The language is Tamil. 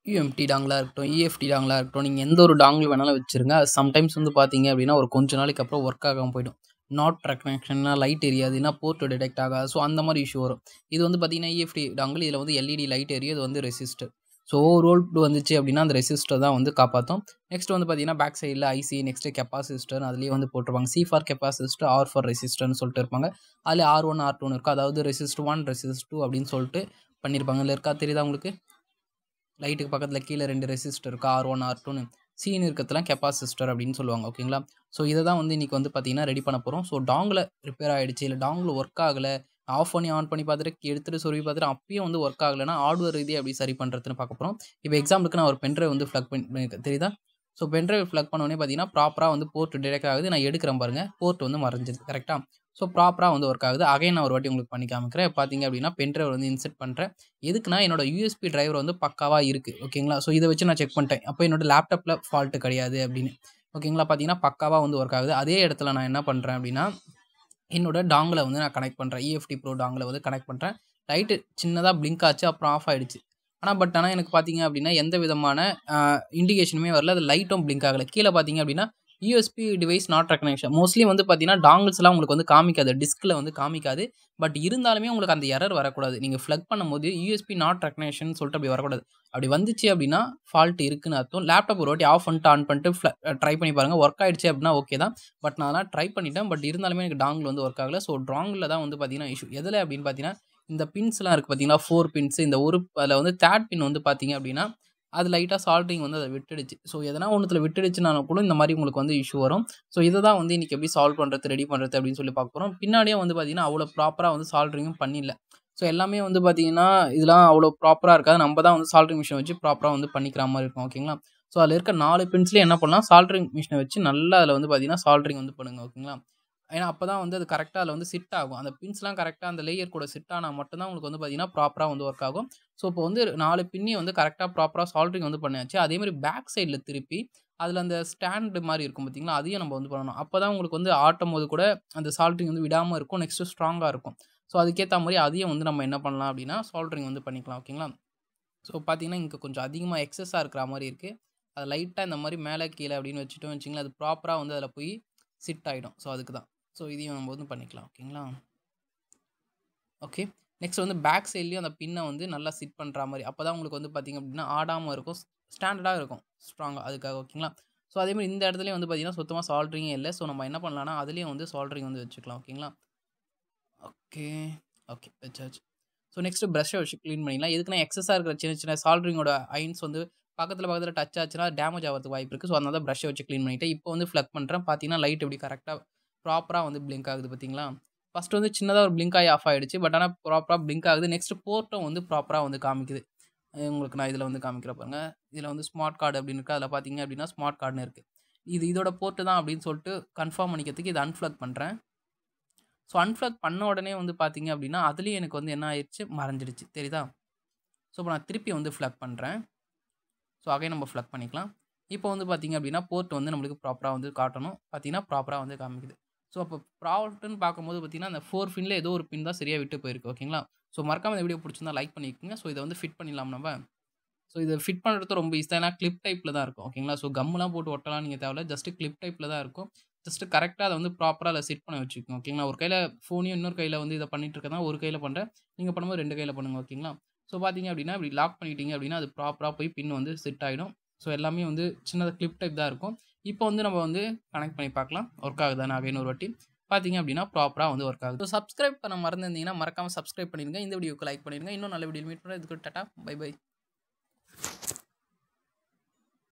யூஎம்டி டாங்கலாக இருக்கட்டும் இஎஃப்டி டாங்கலாக இருக்கட்டும் நீங்கள் எந்த ஒரு டாங்கில் வேணாலும் வச்சுருங்க அது சம்டைம்ஸ் வந்து பார்த்தீங்க அப்படின்னா ஒரு கொஞ்ச நாளைக்கு அப்புறம் ஒர்க் ஆகாமல் போயிடும் நாட் ரெக்கனெக்ஷன்னா லைட் எரியாது இல்லைனா போர்ட் டிடெக்ட் ஆகாது ஸோ அந்த மாதிரி இஷ்யூ வரும் இது வந்து பார்த்தீங்கன்னா இஎஃப்டி டாங்கில் இதில் வந்து எல்இடி லைட் எரியும் இது வந்து ரெசிஸ்டர் ஸோ ரோல் வந்துச்சு அப்படின்னா அந்த ரெசிஸ்டர் தான் வந்து காப்பாற்றும் நெக்ஸ்ட் வந்து பார்த்தீங்கன்னா பேக் சைடில் ஐசி நெக்ஸ்ட்டு கெப்பாசிஸ்டர் அதுலேயே வந்து போட்டிருப்பாங்க C for capacitor R for ரெசிஸ்டர்னு சொல்லிட்டு இருப்பாங்க அதில் ஆர் ஒன் ஆர் டூன்னு இருக்கும் அதாவது ரெசிஸ்ட் ஒன் ரெசிஸ்ட் டூ அப்படின்னு சொல்லிட்டு பண்ணியிருப்பாங்க இல்லை இருக்கா தெரியுதா உங்களுக்கு லைட்டுக்கு பக்கத்தில் கீழே ரெண்டு ரெசிஸ்டர் இருக்குது ஆர் ஒன் ஆர் டூன்னு சீன் இருக்கிறதுலாம் கெப்பாசிஸ்டர் அப்படின்னு சொல்லுவாங்க ஓகேங்களா ஸோ இதை தான் வந்து இன்றைக்கி வந்து பார்த்தீங்கன்னா ரெடி பண்ண போகிறோம் ஸோ டாங்கில் ரிப்பேர் ஆகிடுச்சு இல்லை டாங்கில் ஒர்க் ஆகலை ஆஃப் பண்ணி ஆன் பண்ணி பார்த்துட்டு எடுத்துகிட்டு சொருவி பார்த்துட்டு அப்பயும் வந்து ஒர்க் ஆகலைன்னா ஹார்ட்வேர் ரீதியாக எப்படி சரி பண்ணுறதுன்னு பார்க்க போகிறோம் இப்போ எக்ஸாம்பிளுக்கு நான் ஒரு பென்ட்ரைவ் வந்து ஃப்ளக் பண்ணி தெரியுதா ஸோ பென்ட்ரைவ் ஃப்ளக் பண்ணோடனே பார்த்தீங்கன்னா ப்ராப்பராக வந்து போர்ட் டிடெக்ட் ஆகுது நான் எடுக்கிறேன் பாருங்கள் போர்ட் வந்து மறைஞ்சிது கரெக்டாக ஸோ ப்ராப்பராக வந்து ஒர்க் ஆகுது அகைன் நான் ஒரு வாட்டி உங்களுக்கு பண்ணி காமிக்கிறேன் பார்த்தீங்க அப்படின்னா பென்ட்ரைவ் வந்து இன்செர்ட் பண்ணுறேன் எதுக்குன்னா என்னோட யூஎஸ்பி டிரைவர் வந்து பக்காவாக இருக்குது ஓகேங்களா ஸோ இதை வச்சு நான் செக் பண்ணிட்டேன் அப்போ என்னோட லேப்டாப்பில் ஃபால்ட்டு கிடையாது அப்படின்னு ஓகேங்களா பார்த்தீங்கன்னா பக்காவாக வந்து ஒர்க் ஆகுது அதே இடத்துல நான் என்ன பண்ணுறேன் அப்படின்னா என்னோட டாங்கில் வந்து நான் கனெக்ட் பண்ணுறேன் இஎஃப்டி ப்ரோ டாங்கில் வந்து கனெக்ட் பண்ணுறேன் லைட்டு சின்னதாக பிளிங்க் ஆச்சு அப்புறம் ஆஃப் ஆகிடுச்சு ஆனால் பட் ஆனால் எனக்கு பார்த்தீங்க அப்படின்னா எந்த விதமான இண்டிகேஷனுமே வரல அது லைட்டும் பிளிங்க் ஆகலை கீழே பார்த்தீங்க அப்படின்னா USB device not reconnection mostly வந்து பார்த்தீங்கன்னா டாங்கிள்ஸ்லாம் உங்களுக்கு வந்து காமிக்காது டிஸ்கில் வந்து காமிக்காது பட் இருந்தாலுமே உங்களுக்கு அந்த எரர் வரக்கூடாது நீங்கள் ஃப்ளக் பண்ணும்போது யூஎஸ்பி நாட் ரெக்கனெக்ஷன் சொல்லிட்டு அப்படி வரக்கூடாது அப்படி வந்துச்சு அப்படின்னா ஃபால்ட் இருக்குன்னு அர்த்தம் லேப்டாப் ஒரு வாட்டி ஆஃப் பண்ணிட்டு ஆன் பண்ணிட்டு ட்ரை பண்ணி பாருங்கள் ஒர்க் ஆயிடுச்சு அப்படின்னா ஓகே தான் பட் நான் அதெல்லாம் ட்ரை பண்ணிட்டேன் பட் இருந்தாலுமே எனக்கு டாங்கில் வந்து ஒர்க் ஆகலை ஸோ டாங்கில் தான் வந்து பார்த்தீங்கன்னா இஷ்யூ எதில் அப்படின்னு பார்த்தீங்கன்னா இந்த பின்ஸ்லாம் இருக்குது பார்த்தீங்கன்னா ஃபோர் பின்ஸ் இந்த ஒரு அதில் வந்து தேர்ட் பின் வந்து பார்த்தீங்க அப்படின்னா அது லைட்டாக சால்ட்ரிங் வந்து அதை விட்டுடுச்சு ஸோ எதனா ஒன்றுத்தில் விட்டுடுச்சுனாலும் கூட இந்த மாதிரி உங்களுக்கு வந்து இஷ்யூ வரும் ஸோ இதை தான் வந்து இன்றைக்கி எப்படி சால்வ் பண்ணுறது ரெடி பண்ணுறது அப்படின்னு சொல்லி பார்க்க போகிறோம் பின்னாடியே வந்து பார்த்திங்கன்னா அவ்வளோ ப்ராப்பராக வந்து சால்ட்ரிங்கும் பண்ணிடல ஸோ எல்லாமே வந்து பார்த்திங்கன்னா இதெல்லாம் அவ்வளோ ப்ராப்பராக இருக்காது நம்ம தான் வந்து சால்ட்ரிங் மிஷினை வச்சு ப்ராப்பராக வந்து பண்ணிக்கிற மாதிரி இருக்கும் ஓகேங்களா ஸோ அதில் இருக்க நாலு பின்ஸ்லேயே என்ன பண்ணலாம் சால்ட்ரிங் மிஷினை வச்சு நல்லா அதில் வந்து பார்த்திங்கன்னா சால்ட்ரிங் வந்து பண்ணுங்கள் ஓகேங்களா ஏன்னா அப்போ தான் வந்து அது கரெக்டாக அதில் வந்து சிட் ஆகும் அந்த பின்ஸ்லாம் கரெக்டாக அந்த லேயர் கூட சிட் ஆனால் மட்டும்தான் உங்களுக்கு வந்து பார்த்தீங்கன்னா ப்ராப்பராக வந்து ஒர்க் ஆகும் ஸோ இப்போ வந்து நாலு பின்னி வந்து கரெக்டாக ப்ராப்பராக சால்ட்ரிங் வந்து பண்ணியாச்சு அதேமாதிரி பேக் சைடில் திருப்பி அதில் அந்த ஸ்டாண்டு மாதிரி இருக்கும் பார்த்தீங்களா அதையும் நம்ம வந்து பண்ணணும் அப்போ தான் உங்களுக்கு வந்து ஆட்டும் போது கூட அந்த சால்ட்ரிங் வந்து விடாமல் இருக்கும் நெக்ஸ்ட்டு ஸ்ட்ராங்காக இருக்கும் ஸோ அதுக்கேற்ற மாதிரி அதையும் வந்து நம்ம என்ன பண்ணலாம் அப்படின்னா சால்ட்ரிங் வந்து பண்ணிக்கலாம் ஓகேங்களா ஸோ பார்த்தீங்கன்னா இங்கே கொஞ்சம் அதிகமாக எக்ஸஸாக இருக்கிற மாதிரி இருக்குது அது லைட்டாக இந்த மாதிரி மேலே கீழே அப்படின்னு வச்சுட்டோம் வச்சிங்களேன் அது ப்ராப்பராக வந்து அதில் போய் சிட் ஆகிடும் ஸோ அதுக்கு தான் ஸோ இதையும் நம்ம வந்து பண்ணிக்கலாம் ஓகேங்களா ஓகே நெக்ஸ்ட் வந்து பேக் சைட்லேயும் அந்த பின்னை வந்து நல்லா சிட் பண்ணுற மாதிரி அப்போ தான் உங்களுக்கு வந்து பார்த்திங்க அப்படின்னா ஆடாமல் இருக்கும் ஸ்டாண்டர்டாக இருக்கும் ஸ்ட்ராங்காக அதுக்காக ஓகேங்களா ஸோ அதேமாதிரி இந்த இடத்துலையும் வந்து பார்த்திங்கன்னா சுத்தமாக சால்ட்ரிங்கே இல்லை ஸோ நம்ம என்ன பண்ணலாம்னா அதுலேயும் வந்து சால்ட்ரிங் வந்து வச்சுக்கலாம் ஓகேங்களா ஓகே ஓகே வச்சாச்சு ஸோ நெக்ஸ்ட்டு ப்ரஷ்ஷை வச்சு க்ளீன் பண்ணிக்கலாம் எதுக்குன்னா எக்ஸஸாக இருக்கிற சின்ன சின்ன சால்ட்ரிங்கோட ஐன்ஸ் வந்து பக்கத்தில் பக்கத்தில் டச் ஆச்சுன்னா டேமேஜ் ஆகிறதுக்கு வாய்ப்பு இருக்குது ஸோ அதனால தான் ப்ரஷ்ஷை வச்சு க்ளீன் பண்ணிவிட்டு இப்போ வந்து ஃப்ளக் பண்ணுறேன் பார்த்தீங்கன்னா லைட் எப்படி கரெக்டாக ப்ராப்பராக வந்து பிளிங்க் ஆகுது பார்த்தீங்களா ஃபஸ்ட்டு வந்து சின்னதாக ஒரு பிளிங்க் ஆகி ஆஃப் ஆகிடுச்சு பட் ஆனால் ப்ராப்பராக பிளிங்க் ஆகுது நெக்ஸ்ட் போர்ட்டும் வந்து ப்ராப்பராக வந்து காமிக்குது உங்களுக்கு நான் இதில் வந்து காமிக்கிற பாருங்க இதில் வந்து ஸ்மார்ட் கார்டு அப்படின்னு இருக்குது அதில் பார்த்தீங்க அப்படின்னா ஸ்மார்ட் கார்டுன்னு இருக்குது இது இதோட போர்ட்டு தான் அப்படின்னு சொல்லிட்டு கன்ஃபார்ம் பண்ணிக்கிறதுக்கு இது அன்ஃப்ளக் பண்ணுறேன் ஸோ அன்ஃப்ளக் பண்ண உடனே வந்து பார்த்தீங்க அப்படின்னா அதுலேயும் எனக்கு வந்து என்ன ஆயிடுச்சு மறைஞ்சிடுச்சு தெரியுதா ஸோ இப்போ நான் திருப்பி வந்து ஃப்ளக் பண்ணுறேன் ஸோ அகைன் நம்ம ஃப்ளக் பண்ணிக்கலாம் இப்போ வந்து பார்த்திங்க அப்படின்னா போர்ட் வந்து நம்மளுக்கு ப்ராப்பராக வந்து காட்டணும் பார்த்தீங்கன்னா ப்ராப்பராக வந்து காமிக்குது ஸோ அப்போ ப்ராடக்ட்னு பார்க்கும்போது பார்த்தீங்கன்னா அந்த ஃபோர் பின்ல ஏதோ ஒரு பின் தான் சரியாக விட்டு போயிருக்கு ஓகேங்களா ஸோ மறக்காம இந்த வீடியோ பிடிச்சிருந்தா லைக் பண்ணிக்கோங்க ஸோ இதை வந்து ஃபிட் பண்ணிடலாம் நம்ம ஸோ இதை ஃபிட் பண்ணுறது ரொம்ப ஈஸி தான் ஏன்னா கிளிப் டைப்பில் தான் இருக்கும் ஓகேங்களா ஸோ கம்முலாம் போட்டு ஒட்டலாம் நீங்கள் தேவையில்ல ஜஸ்ட்டு கிளிப் டைப்பில் தான் இருக்கும் ஜஸ்ட்டு கரெக்டாக அதை வந்து ப்ராப்பராக அதை செட் பண்ண வச்சுக்கோங்க ஓகேங்களா ஒரு கையில் ஃபோனையும் இன்னொரு கையில் வந்து இதை பண்ணிட்டு இருக்கதான் ஒரு கையில் பண்ணுறேன் நீங்கள் பண்ணும்போது ரெண்டு கையில் பண்ணுங்கள் ஓகேங்களா ஸோ பார்த்தீங்க அப்படின்னா இப்படி லாக் பண்ணிட்டீங்க அப்படின்னா அது ப்ராப்பராக போய் பின் வந்து செட் ஆகிடும் ஸோ எல்லாமே வந்து சின்னதாக கிளிப் டைப் தான் இருக்கும் இப்போ வந்து நம்ம வந்து கனெக்ட் பண்ணி பார்க்கலாம் ஒர்க் ஆகுதானே அகைன் ஒரு வாட்டி பார்த்தீங்க அப்படின்னா ப்ராப்பராக வந்து ஒர்க் ஆகுது ஸோ சப்ஸ்கிரைப் பண்ண மறந்துருந்தீங்கன்னா மறக்காமல் சப்ஸ்கிரைப் பண்ணிடுங்க இந்த வீடியோக்கு லைக் பண்ணிடுங்க இன்னும் நல்ல வீடியோ மீட் பண்ணுறது இதுக்கு டாட்டா பை பை